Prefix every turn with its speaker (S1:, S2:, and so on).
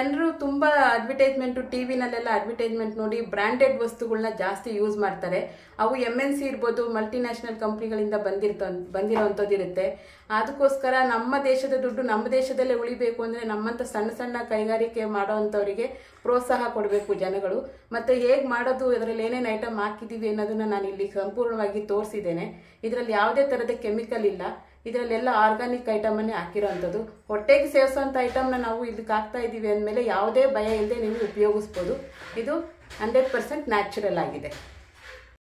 S1: ಜನರು ತುಂಬ advertisement T ವಿನಲ್ಲೆಲ್ಲ ಅಡ್ವರ್ಟೈಸ್ಮೆಂಟ್ ನೋಡಿ ಬ್ರ್ಯಾಂಡೆಡ್ ವಸ್ತುಗಳನ್ನ ಜಾಸ್ತಿ ಯೂಸ್ ಮಾಡ್ತಾರೆ ಅವು ಎಮ್ ಎನ್ ಸಿ ಇರ್ಬೋದು ಮಲ್ಟಿನ್ಯಾಷನಲ್ ಕಂಪ್ನಿಗಳಿಂದ ಬಂದಿರ್ತ ಬಂದಿರೋವಂಥದ್ದು ಇರುತ್ತೆ ಅದಕ್ಕೋಸ್ಕರ ನಮ್ಮ ದೇಶದ ದುಡ್ಡು ನಮ್ಮ ದೇಶದಲ್ಲೇ ಉಳಿಬೇಕು ಅಂದರೆ ನಮ್ಮಂಥ ಸಣ್ಣ ಸಣ್ಣ ಕೈಗಾರಿಕೆ ಮಾಡೋವಂಥವರಿಗೆ ಪ್ರೋತ್ಸಾಹ ಕೊಡಬೇಕು ಜನಗಳು ಮತ್ತು ಹೇಗೆ ಮಾಡೋದು ಇದರಲ್ಲಿ ಏನೇನು ಐಟಮ್ ಹಾಕಿದ್ದೀವಿ ಅನ್ನೋದನ್ನು ನಾನು ಇಲ್ಲಿ ಸಂಪೂರ್ಣವಾಗಿ ತೋರಿಸಿದ್ದೇನೆ ಇದರಲ್ಲಿ ಯಾವುದೇ ಥರದ ಕೆಮಿಕಲ್ ಇಲ್ಲ ಇದರಲ್ಲೆಲ್ಲ ಆರ್ಗಾನಿಕ್ ಐಟಮನ್ನೇ ಹಾಕಿರೋವಂಥದ್ದು ಹೊಟ್ಟೆಗೆ ಸೇವಿಸೋಂಥ ಐಟಮ್ನ ನಾವು ಇದಕ್ಕೆ ಹಾಕ್ತಾ ಇದ್ದೀವಿ ಅಂದಮೇಲೆ ಯಾವುದೇ ಭಯ ಇಲ್ಲದೆ ನೀವು ಉಪಯೋಗಿಸ್ಬೋದು ಇದು ಹಂಡ್ರೆಡ್ ಪರ್ಸೆಂಟ್ ನ್ಯಾಚುರಲ್ ಆಗಿದೆ